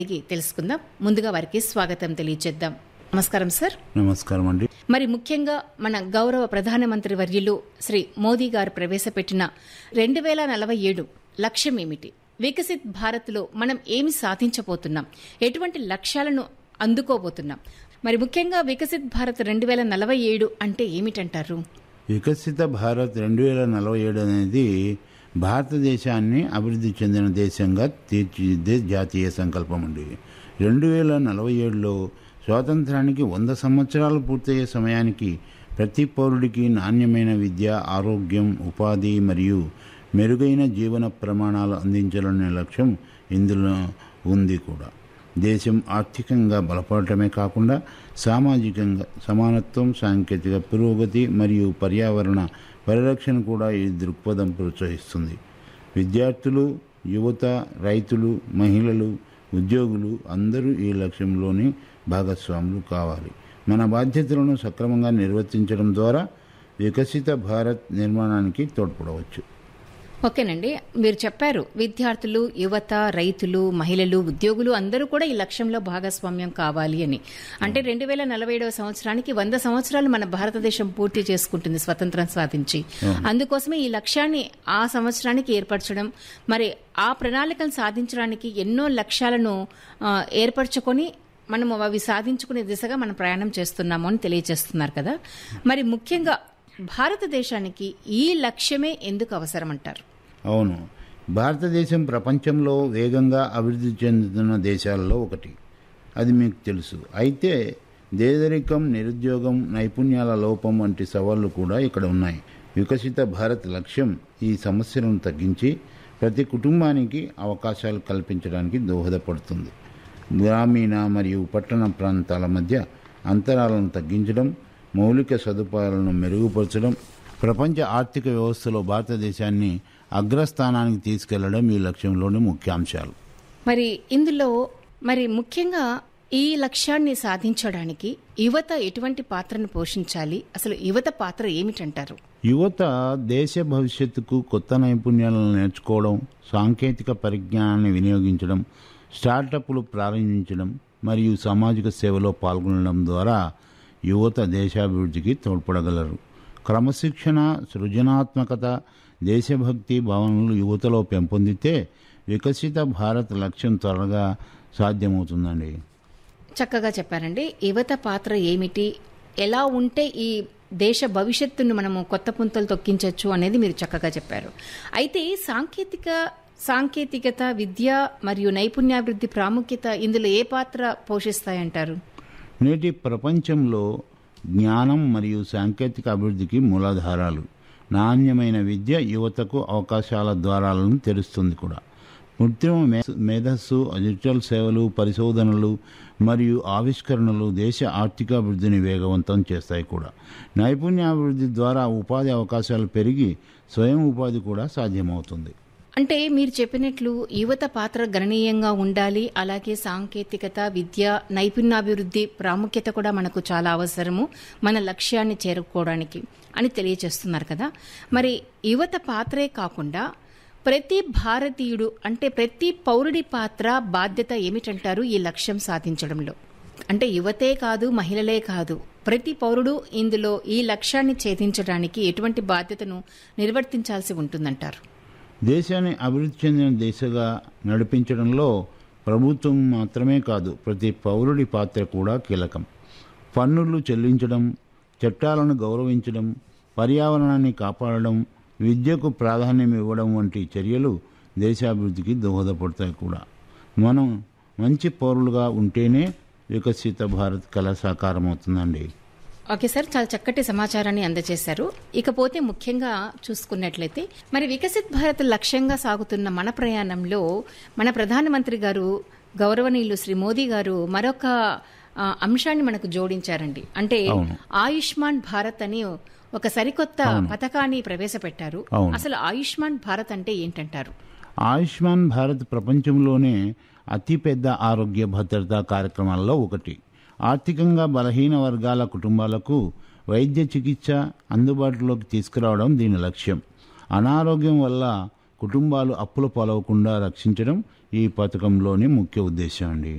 అడిగి తెలుసుకుందాం ముందుగా వారికి స్వాగతం తెలియజేద్దాం నమస్కారం సార్ నమస్కారం అండి మరి ముఖ్యంగా మన గౌరవ ప్రధానమంత్రి వర్యులు శ్రీ మోదీ గారు ప్రవేశపెట్టిన రెండు వేల నలభై ఏడు లక్ష్యం ఏమిటి వికసిత్ భారత్లో మనం ఏమి సాధించబోతున్నాం ఎటువంటి లక్ష్యాలను అందుకోబోతున్నాం మరి ముఖ్యంగా వికసిత్ భారత్ రెండు వేల నలభై ఏడు అంటే ఏమిటంటారు వికసిత భారత్ రెండు వేల నలభై ఏడు అనేది భారతదేశాన్ని అభివృద్ధి చెందిన దేశంగా తీర్చిదిద్దే జాతీయ సంకల్పం అండి రెండు వేల నలభై ఏడులో స్వాతంత్రానికి వంద సంవత్సరాలు పూర్తయ్యే సమయానికి ప్రతి పౌరుడికి నాణ్యమైన విద్య ఆరోగ్యం ఉపాధి మరియు మెరుగైన జీవన ప్రమాణాలు అందించాలనే లక్ష్యం ఇందులో ఉంది కూడా దేశం ఆర్థికంగా బలపడటమే కాకుండా సామాజికంగా సమానత్వం సాంకేతిక పురోగతి మరియు పర్యావరణ పరిరక్షణ కూడా ఈ దృక్పథం ప్రోత్సహిస్తుంది విద్యార్థులు యువత రైతులు మహిళలు ఉద్యోగులు అందరూ ఈ లక్ష్యంలోని భాగస్వాములు కావాలి మన బాధ్యతలను సక్రమంగా నిర్వర్తించడం ద్వారా వికసిత భారత్ నిర్మాణానికి తోడ్పడవచ్చు ఓకేనండి మీరు చెప్పారు విద్యార్థులు యువత రైతులు మహిళలు ఉద్యోగులు అందరూ కూడా ఈ లక్ష్యంలో భాగస్వామ్యం కావాలి అని అంటే రెండు వేల నలభై ఏడవ సంవత్సరానికి వంద సంవత్సరాలు మన భారతదేశం పూర్తి చేసుకుంటుంది స్వతంత్రం సాధించి అందుకోసమే ఈ లక్ష్యాన్ని ఆ సంవత్సరానికి ఏర్పరచడం మరి ఆ ప్రణాళికను సాధించడానికి ఎన్నో లక్ష్యాలను ఆ, ఏర్పరచుకొని మనము అవి సాధించుకునే దిశగా మనం ప్రయాణం చేస్తున్నాము అని తెలియజేస్తున్నారు కదా మరి ముఖ్యంగా భారతదేశానికి ఈ లక్ష్యమే ఎందుకు అవసరం అంటారు అవును భారతదేశం ప్రపంచంలో వేగంగా అభివృద్ధి చెందుతున్న దేశాలలో ఒకటి అది మీకు తెలుసు అయితే పేదరికం నిరుద్యోగం నైపుణ్యాల లోపం వంటి సవాళ్లు కూడా ఇక్కడ ఉన్నాయి వికసిత భారత్ లక్ష్యం ఈ సమస్యలను తగ్గించి ప్రతి కుటుంబానికి అవకాశాలు కల్పించడానికి దోహదపడుతుంది గ్రామీణ మరియు పట్టణ ప్రాంతాల మధ్య అంతరాలను తగ్గించడం మౌలిక సదుపాయాలను మెరుగుపరచడం ప్రపంచ ఆర్థిక వ్యవస్థలో భారతదేశాన్ని అగ్రస్థానానికి తీసుకెళ్లడం ఈ లక్ష్యంలోని ముఖ్యాంశాలు మరి ఇందులో మరి ముఖ్యంగా ఈ లక్ష్యాన్ని సాధించడానికి యువత ఎటువంటి పాత్రను పోషించాలి అసలు యువత పాత్ర ఏమిటంటారు యువత దేశ భవిష్యత్తుకు కొత్త నైపుణ్యాలను నేర్చుకోవడం సాంకేతిక పరిజ్ఞానాన్ని వినియోగించడం స్టార్టప్లు ప్రారంభించడం మరియు సామాజిక సేవలో పాల్గొనడం ద్వారా యువత దేశాభివృద్ధికి తోడ్పడగలరు క్రమశిక్షణ సృజనాత్మకత దేశభక్తి భావనలు యువతలో పెంపొందితే వికసిత భారత్ లక్ష్యం త్వరగా సాధ్యమవుతుందండి చక్కగా చెప్పారండి యువత పాత్ర ఏమిటి ఎలా ఉంటే ఈ దేశ భవిష్యత్తును మనము కొత్త పుంతలు తొక్కించవచ్చు అనేది మీరు చక్కగా చెప్పారు అయితే సాంకేతిక సాంకేతికత విద్య మరియు నైపుణ్యాభివృద్ధి ప్రాముఖ్యత ఇందులో ఏ పాత్ర పోషిస్తాయంటారు నేటి ప్రపంచంలో జ్ఞానం మరియు సాంకేతిక అభివృద్ధికి మూలాధారాలు నాణ్యమైన విద్య యువతకు అవకాశాల ద్వారాలను తెరుస్తుంది కూడా కృత్రిమ మే- మేధస్సు డిజిటల్ సేవలు పరిశోధనలు మరియు ఆవిష్కరణలు దేశ ఆర్థికాభివృద్ధిని వేగవంతం చేస్తాయి కూడా నైపుణ్యాభివృద్ధి ద్వారా ఉపాధి అవకాశాలు పెరిగి స్వయం ఉపాధి కూడా సాధ్యమవుతుంది అంటే మీరు చెప్పినట్లు యువత పాత్ర గణనీయంగా ఉండాలి అలాగే సాంకేతికత విద్య నైపుణ్యాభివృద్ధి ప్రాముఖ్యత కూడా మనకు చాలా అవసరము మన లక్ష్యాన్ని చేరుకోవడానికి అని తెలియజేస్తున్నారు కదా మరి యువత పాత్రే కాకుండా ప్రతి భారతీయుడు అంటే ప్రతి పౌరుడి పాత్ర బాధ్యత ఏమిటంటారు ఈ లక్ష్యం సాధించడంలో అంటే యువతే కాదు మహిళలే కాదు ప్రతి పౌరుడు ఇందులో ఈ లక్ష్యాన్ని ఛేదించడానికి ఎటువంటి బాధ్యతను నిర్వర్తించాల్సి ఉంటుందంటారు దేశాన్ని అభివృద్ధి చెందిన దిశగా నడిపించడంలో ప్రభుత్వం మాత్రమే కాదు ప్రతి పౌరుడి పాత్ర కూడా కీలకం పన్నులు చెల్లించడం చట్టాలను గౌరవించడం పర్యావరణాన్ని కాపాడడం విద్యకు ప్రాధాన్యం ఇవ్వడం వంటి చర్యలు దేశాభివృద్ధికి దోహదపడతాయి కూడా మనం మంచి పౌరులుగా ఉంటేనే వికసిత భారత్ కళ సాకారమవుతుందండి ఓకే సార్ చాలా చక్కటి సమాచారాన్ని అందజేశారు ఇకపోతే ముఖ్యంగా చూసుకున్నట్లయితే మరి వికసిత్ భారత్ లక్ష్యంగా సాగుతున్న మన ప్రయాణంలో మన ప్రధానమంత్రి గారు గౌరవనీయులు శ్రీ మోదీ గారు మరొక ఆ, అంశాన్ని మనకు జోడించారండి అంటే అవును. ఆయుష్మాన్ భారత్ అని ఒక సరికొత్త పథకాన్ని ప్రవేశపెట్టారు అవును. అసలు ఆయుష్మాన్ భారత్ అంటే ఏంటంటారు ఆయుష్మాన్ భారత్ ప్రపంచంలోనే అతిపెద్ద ఆరోగ్య భద్రతా కార్యక్రమాల్లో ఒకటి ఆర్థికంగా బలహీన వర్గాల కుటుంబాలకు వైద్య చికిత్స అందుబాటులోకి తీసుకురావడం దీని లక్ష్యం అనారోగ్యం వల్ల కుటుంబాలు అప్పుల పాలవకుండా రక్షించడం ఈ పథకంలోని ముఖ్య ఉద్దేశం అండి